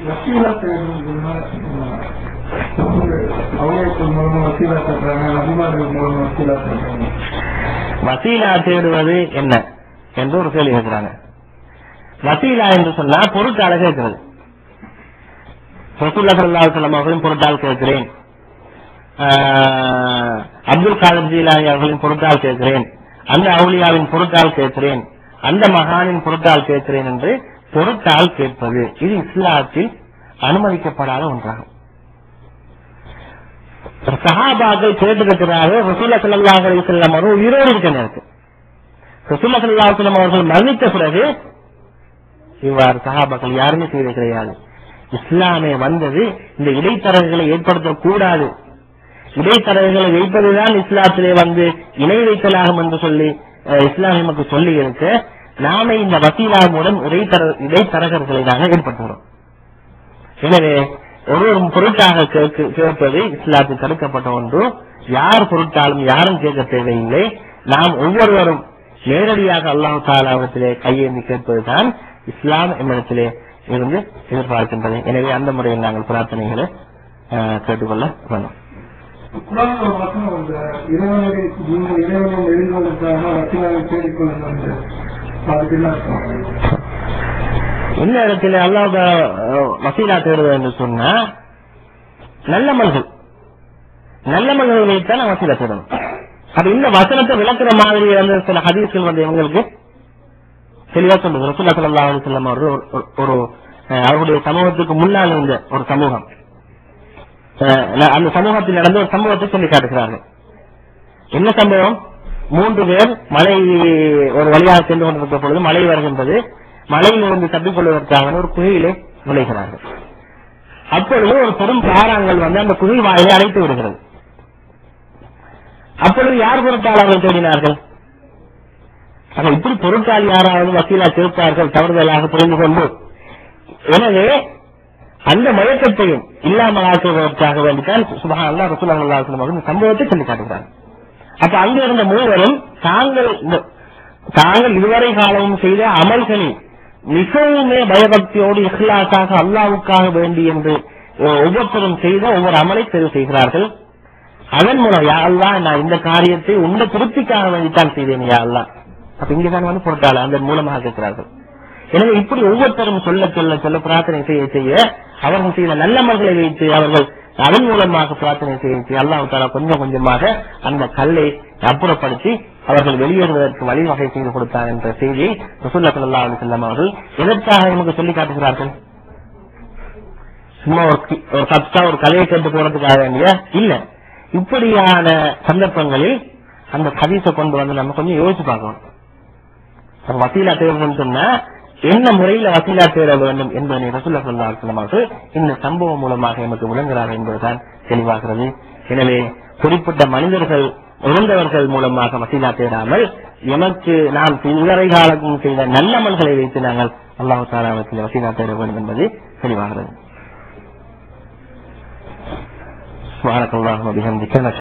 வசீலா தேடுறதுன்னா அவுளியாக்கள் மூலமா வசீலா தேடுறாங்க நபிமார்கள் மூலமா வசீலா தேடுறாங்க வசீலா தேடுவது என்ன என்று ஒரு கேள்வி கேட்கிறாங்க வசீலா என்று சொன்னா பொருட்டால கேட்கிறது ரசூல்லா ஸல்லல்லாஹு அலைஹி வஸல்லம் அவர்களின் பொருட்டால் கேட்கிறேன் ஆஹ், அப்துல் காதர் ஜீலானி அவர்களின் பொருட்டால் கேட்கிறேன் அந்த அவுலியாவின் பொருட்டால் கேட்கிறேன் அந்த மகானின் பொருட்டால் கேட்கிறேன் என்று பொருட்டால் கேட்பது இது இஸ்லாத்தில் அனுமதிக்கப்படாத ஒன்றாகும் சஹாபாக்கள் கேட்டிருக்கிறார்கள் ரசூல்லா ஸல்லல்லாஹு அலைஹி வஸல்லம் அவர்கள் உயிரோடு இருக்க நேரத்தில் ரசூல்லா ஸல்லல்லாஹு அலைஹி வஸல்லம் அவர்கள் மரணித்த பிறகு இவ்வாறு சஹாபாக்கள் யாருமே செய்வது கிடையாது இஸ்லாமே வந்தது இந்த இடைத்தரகர்களை ஏற்படுத்தக்கூடாது இடைத்தரகர்களை வைப்பதுதான் இஸ்லாத்திலே வந்து இணை வைத்தலாகும் என்று சொல்லி அஹ், இஸ்லாம் நமக்கு சொல்லி இருக்க நாமே இந்த வசீலா மூலம் இடைத்தர இடைத்தரகர்களை நாங்கள் ஏற்படுத்துகிறோம் எனவே ஒரு ஒரு பொருட்டாக கேட்க- கேட்பது இஸ்லாத்தில் தடுக்கப்பட்ட ஒன்று யார் பொருட்டாலும் யாரும் கேட்க தேவையில்லை நாம் ஒவ்வொருவரும் நேரடியாக அல்லாஹு தாலாவிடத்திலே கையேந்தி கேட்பதுதான் இஸ்லாம் என்னிடத்திலே இருந்து எதிர்பார்க்கின்றது எனவே அந்த முறையில் நாங்கள் பிரார்த்தனைகளை அஹ், கேட்டுக்கொள்ள வேண்டும் குரான் ஒரு வசனம் இந்த இறைவனுடைய நீங்கள் இறைவனும் எழுதுவதற்காக வசீலாவை தேடிக்கொள்ளுங்கள் அதுக்கு என்ன அர்த்தம் இந்த இடத்துல அல்லாஹ் வசீலா தேடுவது என்று சொன்னா நல்ல மல்கள் நல்ல மல்களை வைத்தான் நான் வசீலா தேடணும் அப்ப இந்த வசனத்தை விளக்குற மாதிரி வந்து சில ஹதீஸ்கள் வந்து எங்களுக்கு தெளிவா சொல்லுது ரசூல்லா ஸல்லல்லாஹு அலைஹி வஸல்லம் அவர்கள் ஒரு- ஒரு- ஒரு அஹ், அவருடைய சமூகத்துக்கு முன்னால் இருந்த ஒரு சமூகம் அஹ், ந- அந்த சமூகத்தில் நடந்த ஒரு சம்பவத்தை சொல்லி காட்டுகிறார்கள் என்ன சம்பவம் மூன்று பேர் மலை ஒரு வழியாக சென்று கொண்டிருக்கிற பொழுது மழை வருகின்றது மலையிலிருந்து தப்பிக்கொள்வதற்காக ஒரு குகையிலே நுழைகிறார்கள் அப்பொழுது ஒரு பெரும் பாறாங்கல் வந்து அந்த குகை வாயிலை அடைத்து விடுகிறது அப்பொழுது யார் பொருட்டாளர்கள் தேடினார்கள் ஆக இப்படி பொருட்டால் யாராவது வக்கீலா சேர்ப்பார்கள் தவறுதலாக புரிந்து கொண்டு எனவே அந்த மயக்கத்தையும் இல்லாமல் ஆக்குவதற்காக வேண்டித்தான் சுபஹான் அல்லா ரசூலுல்லாஹி இந்த சம்பவத்தை சொல்லி காட்டுகிறார் அப்ப அங்க இருந்த மூவரும் தாங்கள் இந்த- தாங்கள் இதுவரை காலமும் செய்த அமல்களில் மிகவுமே பயபக்தியோடு இஹ்லாஸாக அல்லாவுக்காக வேண்டி என்று ஒ- ஒவ்வொருத்தரும் செய்த ஒவ்வொரு அமலை தெரிவு செய்கிறார்கள் அதன் மூலம் யா அல்லாஹ் நான் இந்த காரியத்தை உந்த திருப்திக்காக வேண்டித்தான் செய்தேன் யா அல்லாஹ் அப்ப இங்கதான் வந்து பொருட்டாளர் அதன் மூலமாக கேட்கிறார்கள் எனவே இப்படி ஒவ்வொருத்தரும் சொல்ல சொல்ல சொல்ல பிரார்த்தனை செய்ய செய்ய அவர்கள் செய்த நல்லமல்களை வைத்து அவர்கள் அதன் மூலமாக பிரார்த்தனை செய்ய செய்ய அல்லாஹ் தாலா கொஞ்சம் கொஞ்சமாக அந்த கல்லை அப்புறப்படுத்தி அவர்கள் வெளியேறுவதற்கு வழிவகை செய்து கொடுத்தார் என்ற செய்தியை ரசூல்லா ஸல்லல்லாஹு அலைஹி வஸல்லம் அவர்கள் எதற்காக நமக்கு சொல்லி காட்டுகிறார்கள் சும்மா ஒரு கி- ஒரு கப்சா ஒரு கலையை கேட்டு போறதுக்காக வேண்டிய இல்ல இப்படியான சந்தர்ப்பங்களில் அந்த ஹதீஸை கொண்டு வந்து நம்ம கொஞ்சம் யோசிச்சு பார்க்கணும் அப்ப வசீலா தேவை சொன்னா என்ன முறையில வசீலா தேட வேண்டும் என்பதனை ரசூல்லா ஸல்லல்லாஹு அலைஹி வஸல்லம் அவர்கள் இந்த சம்பவம் மூலமாக எமக்கு விளங்குகிறார் என்பதுதான் தெளிவாகிறது எனவே குறிப்பிட்ட மனிதர்கள் இறந்தவர்கள் மூலமாக வசீலா தேடாமல் எமக்கு நாம் இதுவரை காலம் செய்த நல்லமல்களை வைத்து நாங்கள் அல்லாஹு தாலாவத்தில் வசீலா தேட வேண்டும் என்பது தெளிவாகிறது சுப்ஹானக்கல்லாஹு வபிஹம்திக